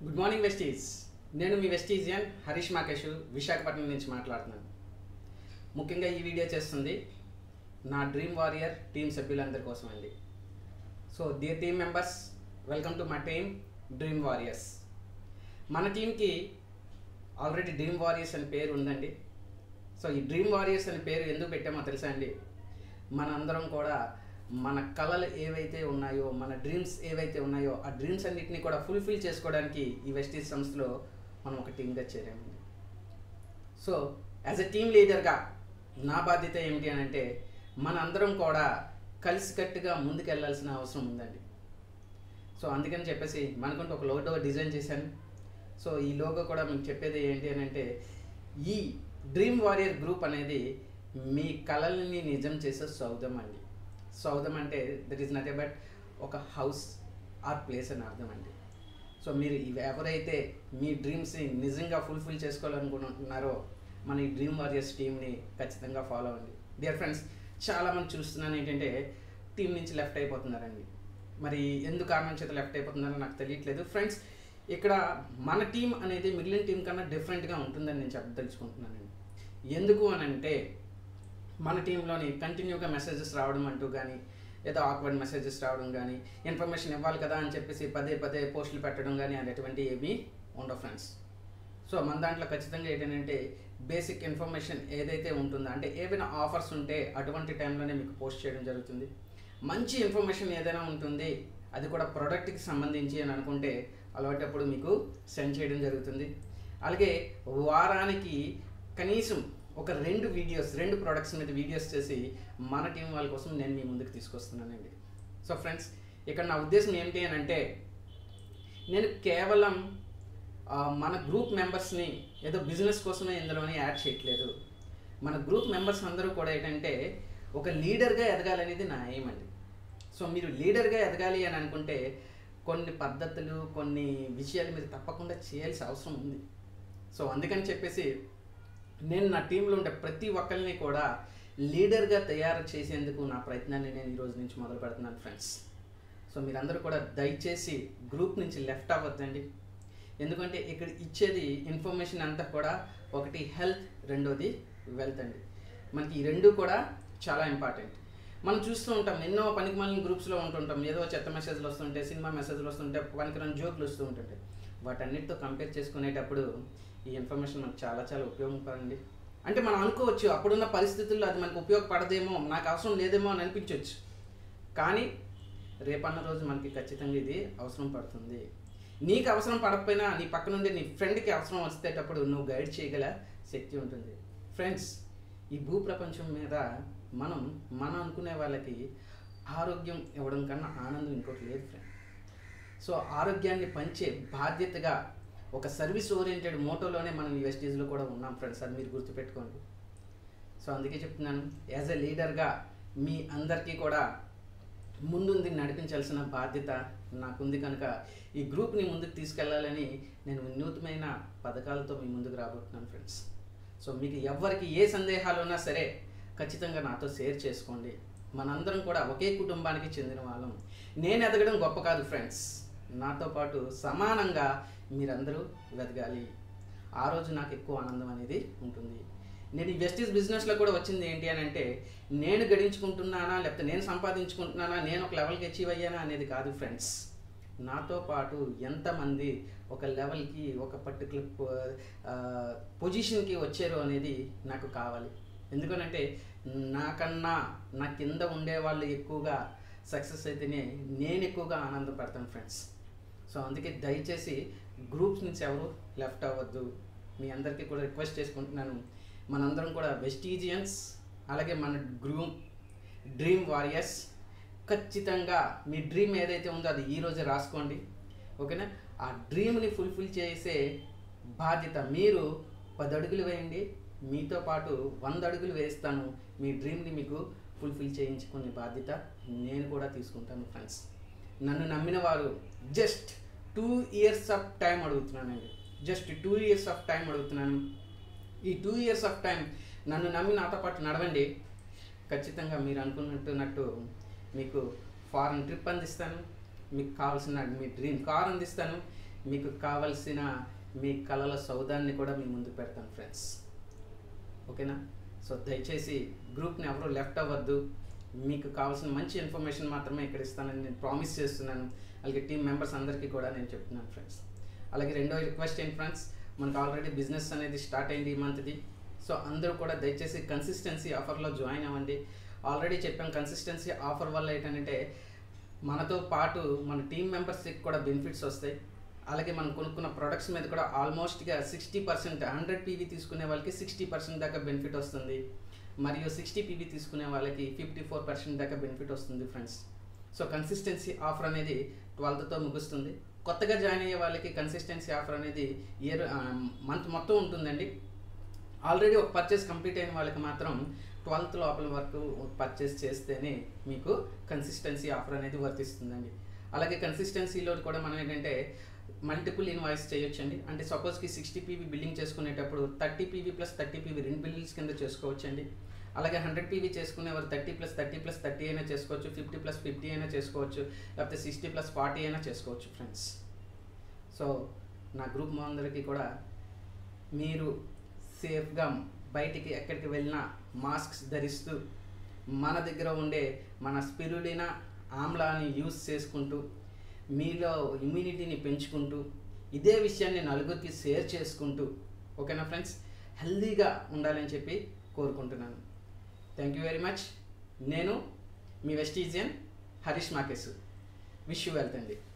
good morning Vestige నేను మీ వెస్టీజియన్ హరీష్ మాకేష్ విశాఖపట్నం నుంచి మాట్లాడుతున్నాను ముఖ్యంగా ఈ వీడియో చేస్తుంది నా డ్రీమ్ వారియర్ టీం సభ్యులందరి కోసం అండి so dear team members welcome to my team dream warriors మన టీంకి ఆల్రెడీ డ్రీమ్ వారియర్స్ అనే పేరు ఉందండి సో ఈ డ్రీమ్ వారియర్స్ అనే పేరు ఎందుకు పెట్టామో తెలుసా అండి మనందరం కూడా మన కళలు ఏవైతే ఉన్నాయో మన డ్రీమ్స్ ఏవైతే ఉన్నాయో ఆ డ్రీమ్స్ అన్నిటిని కూడా ఫుల్ఫిల్ చేసుకోవడానికి ఈ వెస్టీజ్ సంస్థలో మనం ఒక టీమ్గా చేరామండి సో యాజ్ ఎ టీమ్ లీడర్గా నా బాధ్యత ఏమిటి అని అంటే మనందరం కూడా కలిసికట్టుగా ముందుకెళ్లాల్సిన అవసరం ఉందండి సో అందుకని చెప్పేసి మనకుంటూ ఒక లోగో డిజైన్ చేశాను సో ఈ లోగో కూడా మీకు చెప్పేది ఏంటి అని అంటే ఈ డ్రీమ్ వారియర్ గ్రూప్ అనేది మీ కళల్ని నిజం చేసే సౌధం అండి సౌధం అంటే దట్ ఈస్ నథింగ్ బట్ ఒక హౌస్ ఆర్ ప్లేస్ అని అర్థం అండి సో మీరు ఇవి ఎవరైతే మీ డ్రీమ్స్ని నిజంగా ఫుల్ఫిల్ చేసుకోవాలనుకుంటున్నారో మన ఈ డ్రీమ్ వారియర్స్ టీమ్ని ఖచ్చితంగా ఫాలో అవ్వండి డియర్ ఫ్రెండ్స్ చాలామంది చూస్తున్నాను ఏంటంటే టీం నుంచి లెఫ్ట్ అయిపోతున్నారండి మరి ఎందుకు కారణం చేత లెఫ్ట్ అయిపోతున్నారో నాకు తెలియట్లేదు ఫ్రెండ్స్ ఇక్కడ మన టీం అనేది మిగిలిన టీం కన్నా డిఫరెంట్గా ఉంటుందని నేను చెప్పదలుచుకుంటున్నానండి ఎందుకు అని అంటే మన టీంలోని కంటిన్యూగా మెసేజెస్ రావడం అంటూ కానీ ఏదో ఆక్వర్డ్ మెసేజెస్ రావడం కానీ ఇన్ఫర్మేషన్ ఇవ్వాలి కదా అని చెప్పేసి పదే పదే పోస్టులు పెట్టడం కానీ అనేటువంటి ఏమీ ఉండవు ఫ్రెండ్స్ సో మన దాంట్లో ఖచ్చితంగా ఏంటంటే బేసిక్ ఇన్ఫర్మేషన్ ఏదైతే ఉంటుందో అంటే ఏవైనా ఆఫర్స్ ఉంటే అటువంటి టైంలోనే మీకు పోస్ట్ చేయడం జరుగుతుంది మంచి ఇన్ఫర్మేషన్ ఏదైనా ఉంటుంది అది కూడా ప్రోడక్ట్కి సంబంధించి అని అనుకుంటే అలాంటప్పుడు మీకు సెండ్ చేయడం జరుగుతుంది అలాగే వారానికి కనీసం ఒక రెండు వీడియోస్ రెండు ప్రోడక్ట్స్ మీద వీడియోస్ చేసి మన టీం వాళ్ళ కోసం నేను మీ ముందుకు తీసుకొస్తున్నానండి సో ఫ్రెండ్స్ ఇక్కడ నా ఉద్దేశం ఏంటి అని అంటే నేను కేవలం ఆ, మన గ్రూప్ మెంబర్స్ని ఏదో బిజినెస్ కోసమే ఇందులోనే యాడ్ చేయట్లేదు మన గ్రూప్ మెంబర్స్ అందరూ కూడా ఏంటంటే ఒక లీడర్గా ఎదగాలనేది నా ఎయిమ్ అండి సో మీరు లీడర్గా ఎదగాలి అని అనుకుంటే కొన్ని పద్ధతులు కొన్ని విషయాలు మీరు తప్పకుండా చేయాల్సిన అవసరం ఉంది సో అందుకని చెప్పేసి నేను నా టీంలో ఉండే ప్రతి ఒక్కరిని కూడా లీడర్గా తయారు చేసేందుకు నా ప్రయత్నాన్ని నేను ఈ రోజు నుంచి మొదలు పెడుతున్నాను ఫ్రెండ్స్ సో మీరందరూ కూడా దయచేసి గ్రూప్ నుంచి లెఫ్ట్ అవ్వద్దండి ఎందుకంటే ఇక్కడ ఇచ్చేది ఇన్ఫర్మేషన్ అంతా కూడా ఒకటి హెల్త్ రెండోది వెల్త్ అండి మనకి ఈ రెండు కూడా చాలా ఇంపార్టెంట్ మనం చూస్తూ ఉంటాం ఎన్నో పనికి మాలిన గ్రూప్స్లో ఉంటుంటాం ఏదో చెత్త మెసేజ్లు వస్తుంటాయి సినిమా మెసేజ్లు వస్తుంటాయి పనికిరాని జోకులు వస్తూ ఉంటుంటాయి వాటన్నిటితో కంపేర్ చేసుకునేటప్పుడు ఈ ఇన్ఫర్మేషన్ మనకు చాలా చాలా ఉపయోగపడండి అంటే మనం అనుకోవచ్చు అప్పుడున్న పరిస్థితుల్లో అది మనకు ఉపయోగపడదేమో నాకు అవసరం లేదేమో అని అనిపించవచ్చు కానీ రేపన్న రోజు మనకి ఖచ్చితంగా ఇది అవసరం పడుతుంది నీకు అవసరం పడకపోయినా నీ పక్క నుండి నీ ఫ్రెండ్కి అవసరం వచ్చేటప్పుడు నువ్వు గైడ్ చేయగల శక్తి ఉంటుంది ఫ్రెండ్స్ ఈ భూ ప్రపంచం మీద మనం మనం అనుకునే వాళ్ళకి ఆరోగ్యం ఇవ్వడం కన్నా ఆనందం ఇంకోటి లేదు ఫ్రెండ్ సో ఆరోగ్యాన్ని పంచే బాధ్యతగా ఒక సర్వీస్ ఓరియంటెడ్ మోటోలోనే మనం ఈ వెస్టీజ్లో కూడా ఉన్నాం ఫ్రెండ్స్ అది మీరు గుర్తుపెట్టుకోండి సో అందుకే చెప్తున్నాను యాజ్ ఎ లీడర్గా మీ అందరికీ కూడా ముందుంది నడిపించాల్సిన బాధ్యత నాకుంది కనుక ఈ గ్రూప్ని ముందుకు తీసుకెళ్లాలని నేను వినూత్నమైన పథకాలతో మీ ముందుకు రాబోతున్నాను ఫ్రెండ్స్ సో మీకు ఎవరికి ఏ సందేహాలు ఉన్నా సరే ఖచ్చితంగా నాతో షేర్ చేసుకోండి మనందరం కూడా ఒకే కుటుంబానికి చెందిన వాళ్ళం నేను ఎదగడం గొప్ప కాదు ఫ్రెండ్స్ నాతో పాటు సమానంగా మీరందరూ వెదగాలి ఆ రోజు నాకు ఎక్కువ ఆనందం అనేది ఉంటుంది నేను ఈ వెస్టీస్ బిజినెస్లో కూడా వచ్చింది ఏంటి అని అంటే నేను గడించుకుంటున్నానా లేకపోతే నేను సంపాదించుకుంటున్నానా నేను ఒక లెవెల్కి అచీవ్ అయ్యానా అనేది కాదు ఫ్రెండ్స్ నాతో పాటు ఎంతమంది ఒక లెవెల్కి ఒక పర్టికులర్ పొజిషన్కి వచ్చారు అనేది నాకు కావాలి ఎందుకనంటే నాకన్నా నా కింద ఉండే వాళ్ళు ఎక్కువగా సక్సెస్ అయితేనే నేను ఎక్కువగా ఆనందపడతాను ఫ్రెండ్స్ సో అందుకే దయచేసి గ్రూప్స్ నుంచి ఎవరు లెఫ్ట్ అవ్వద్దు మీ అందరికీ కూడా రిక్వెస్ట్ చేసుకుంటున్నాను మనందరం కూడా వెస్టీజియన్స్ అలాగే మన గ్రూప్ డ్రీమ్ వారియర్స్ ఖచ్చితంగా మీ డ్రీమ్ ఏదైతే ఉందో అది ఈ రోజే రాసుకోండి ఓకేనా ఆ డ్రీమ్ని ఫుల్ఫిల్ చేసే బాధ్యత మీరు పది అడుగులు వేయండి మీతో పాటు వంద అడుగులు వేస్తాను మీ డ్రీమ్ని మీకు ఫుల్ఫిల్ చేయించుకునే బాధ్యత నేను కూడా తీసుకుంటాను ఫ్రెండ్స్ నన్ను నమ్మిన వారు just two years of time అడుగుతున్నానండి just two years of time అడుగుతున్నాను ఈ టూ ఇయర్స్ ఆఫ్ టైం నన్ను నమ్మి నాతో పాటు నడవండి ఖచ్చితంగా మీరు అనుకున్నట్టున్నట్టు మీకు ఫారెన్ ట్రిప్ అందిస్తాను మీకు కావాల్సిన మీ డ్రీమ్ కార్ అందిస్తాను మీకు కావలసిన మీ కళల సౌదాన్ని కూడా మీ ముందు పెడతాను ఫ్రెండ్స్ ఓకేనా సో దయచేసి గ్రూప్ని ఎవరు లెఫ్ట్ అవ్వద్దు మీకు కావాల్సిన మంచి ఇన్ఫర్మేషన్ మాత్రమే ఇక్కడ ఇస్తానని నేను ప్రామిస్ చేస్తున్నాను అలాగే టీం మెంబర్స్ అందరికీ కూడా నేను చెప్తున్నాను ఫ్రెండ్స్ అలాగే రెండో రిక్వెస్ట్ ఏంటి ఫ్రెండ్స్ మనకు ఆల్రెడీ బిజినెస్ అనేది స్టార్ట్ అయింది ఈ మంత్ది సో అందరూ కూడా దయచేసి కన్సిస్టెన్సీ ఆఫర్లో జాయిన్ అవ్వండి ఆల్రెడీ చెప్పాం కన్సిస్టెన్సీ ఆఫర్ వల్ల ఏంటంటే మనతో పాటు మన టీం మెంబర్స్కి కూడా బెనిఫిట్స్ వస్తాయి అలాగే మనం కొనుక్కున్న ప్రొడక్ట్స్ మీద కూడా ఆల్మోస్ట్గా సిక్స్టీ పర్సెంట్ హండ్రెడ్ పీవీ తీసుకునే వాళ్ళకి సిక్స్టీ పర్సెంట్ దాకా బెనిఫిట్ వస్తుంది మరియు సిక్స్టీ పీవీ తీసుకునే వాళ్ళకి ఫిఫ్టీ ఫోర్ పర్సెంట్ దాకా బెనిఫిట్ వస్తుంది ఫ్రెండ్స్ సో కన్సిస్టెన్సీ ఆఫర్ అనేది ట్వెల్త్తో ముగుస్తుంది కొత్తగా జాయిన్ అయ్యే వాళ్ళకి కన్సిస్టెన్సీ ఆఫర్ అనేది ఇయర్ మంత్ మొత్తం ఉంటుందండి ఆల్రెడీ ఒక పర్చేస్ కంప్లీట్ అయిన వాళ్ళకి మాత్రం ట్వెల్త్ లోపల వరకు పర్చేస్ చేస్తేనే మీకు కన్సిస్టెన్సీ ఆఫర్ అనేది వర్తిస్తుందండి అలాగే కన్సిస్టెన్సీలో కూడా మనం ఏంటంటే మల్టిపుల్ ఇన్వాయిస్ చేయొచ్చండి అంటే సపోజ్కి సిక్స్టీ పీవీ బిల్లింగ్ చేసుకునేటప్పుడు thirty PV plus thirty PV రెండు బిల్లింగ్స్ కింద చేసుకోవచ్చండి అలాగే హండ్రెడ్ పీవీ చేసుకునేవారు thirty plus thirty plus thirty అయినా చేసుకోవచ్చు ఫిఫ్టీ ప్లస్ ఫిఫ్టీ అయినా చేసుకోవచ్చు లేకపోతే సిక్స్టీ ప్లస్ ఫార్టీ అయినా చేసుకోవచ్చు ఫ్రెండ్స్ సో నా గ్రూప్ అందరికీ కూడా మీరు సేఫ్గా బయటికి ఎక్కడికి వెళ్ళినా మాస్క్స్ ధరిస్తూ మన దగ్గర ఉండే మన స్పిరుడిన ఆమ్లాన్ని యూస్ చేసుకుంటూ మీలో ఇమ్యూనిటీని పెంచుకుంటూ ఇదే విషయాన్ని నలుగురికి షేర్ చేసుకుంటూ ఓకేనా ఫ్రెండ్స్ హెల్దీగా ఉండాలని చెప్పి కోరుకుంటున్నాను థ్యాంక్ యూ వెరీ మచ్ నేను మీ వెస్టీజియన్ హరీష్ మాకేసు విష్ యూ వెల్త్ అండి